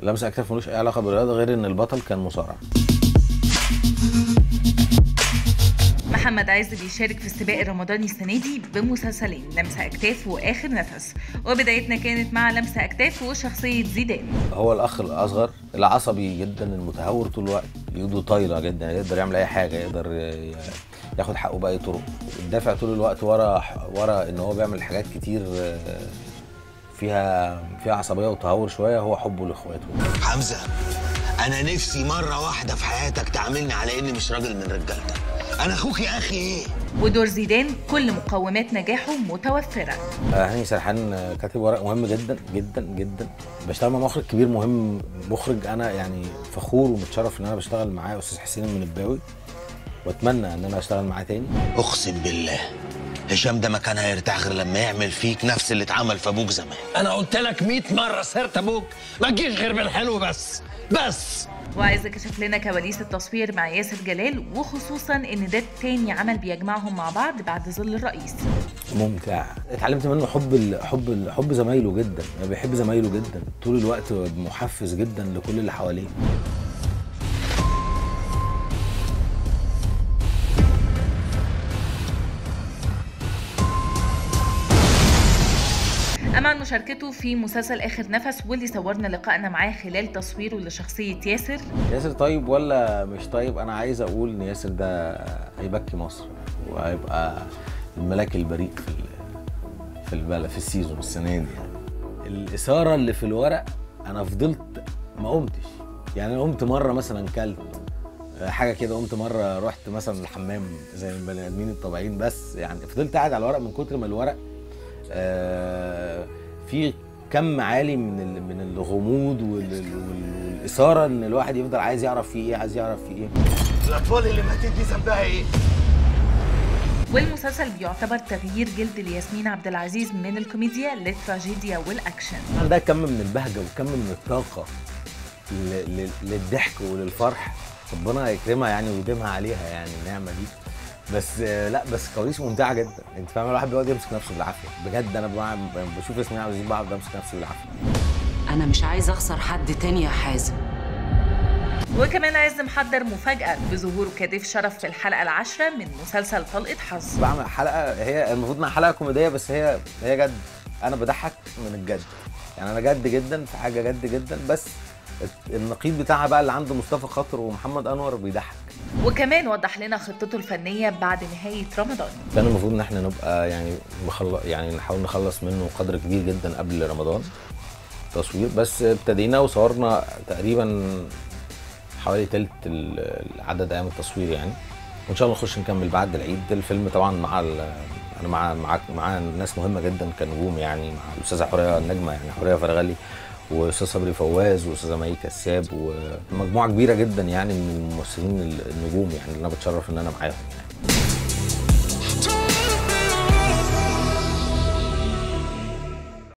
لمسه اكتاف ملوش اي علاقه بالرياضه غير ان البطل كان مصارع محمد عز بيشارك في السباق الرمضاني السنة دي بمسلسلين لمسة أكتاف وآخر نفس وبدايتنا كانت مع لمسة أكتاف وشخصية زيدان هو الاخ الاصغر العصبي جدا المتهور طول الوقت ايده طايله جدا يقدر يعمل اي حاجه يقدر ي- ياخد حقه باي طرق الدافع طول الوقت ورا ورا ان هو بيعمل حاجات كتير آه، فيها فيها عصبيه وتهور شويه هو حبه لاخواته حمزة أنا نفسي مرة واحدة في حياتك تعاملني على إني مش راجل من رجالتك أنا أخوك يا أخي إيه؟ ودور زيدان كل مقومات نجاحه متوفرة آه، هاني سرحان آه، كاتب ورق مهم جدا جدا جدا بشتغل مع مخرج كبير مهم مخرج انا يعني فخور ومتشرف ان انا بشتغل معاه استاذ حسين المنباوي واتمنى ان انا اشتغل معاه تاني أقسم بالله هشام ده ما كان هيرتاح غير لما يعمل فيك نفس اللي اتعمل في أبوك زمان انا قلت لك 100 مره سيره ابوك ما تجيش غير بالحلو بس بس وعايز كشف لنا كواليس التصوير مع ياسر جلال وخصوصا ان ده تاني عمل بيجمعهم مع بعض بعد ظل الرئيس ممتع اتعلمت منه حب ال حب ال حب زمايله جدا يعني بيحب زمايله جدا طول الوقت محفز جدا لكل اللي حواليه أما عن مشاركته في مسلسل آخر نفس واللي صورنا لقائنا معاه خلال تصويره لشخصية ياسر ياسر طيب ولا مش طيب انا عايز اقول ان ياسر ده هيبكي مصر وهيبقى الملاك البريء في ال- في البلد في السيزون السنه دي يعني الاثاره اللي في الورق انا فضلت ما قمتش يعني انا قمت مره مثلا كلت حاجه كده قمت مره رحت مثلا الحمام زي البني ادمين الطبيعيين بس يعني فضلت قاعد على الورق من كتر ما الورق آه، في كم عالي من ال- من الغموض وال- وال- والاثاره ان الواحد يفضل عايز يعرف فيه ايه عايز يعرف فيه ايه الأطفال اللي ماتت دي ذنبها إيه؟ والمسلسل بيعتبر تغيير جلد لياسمين عبد العزيز من الكوميديا للتراجيديا والأكشن عندها كم من البهجه وكم من الطاقه ل- ل- للضحك وللفرح ربنا يكرمها يعني ويديمها عليها يعني النعمه دي بس آه، لا بس كواليس ممتعه جدا انت فاهم الواحد بيقعد يمسك نفسه بالعافيه بجد انا بقعد- بشوف ياسمين عبد العزيز بقعد امسك نفسي بالعافيه أنا مش عايز أخسر حد تاني يا حازم وكمان عز محضر مفاجأة بظهوره كضيف شرف في الحلقة العاشرة من مسلسل طلقة حظ بعمل حلقه هي المفروض انها حلقه كوميديه بس هي هي جد انا بضحك من الجد يعني انا جد جدا في حاجه جد جدا بس النقيض بتاعها بقى اللي عنده مصطفى خاطر ومحمد انور بيضحك وكمان وضح لنا خطته الفنية بعد نهاية رمضان كان المفروض ان احنا نبقى يعني مخل... يعني نحاول نخلص منه قدر كبير جدا قبل رمضان تصوير بس ابتدينا وصورنا تقريبا حوالي تلت ال- العدد ايام التصوير يعني وان شاء الله نخش نكمل بعد العيد الفيلم طبعا مع ال... انا مع مع مع ناس مهمه جدا كنجوم يعني مع الاستاذه حوريه النجمه يعني حوريه فرغلي واستاذ صبري فواز واستاذه مي كساب ومجموعه كبيره جدا يعني من الممثلين النجوم يعني اللي انا بتشرف ان انا معاهم يعني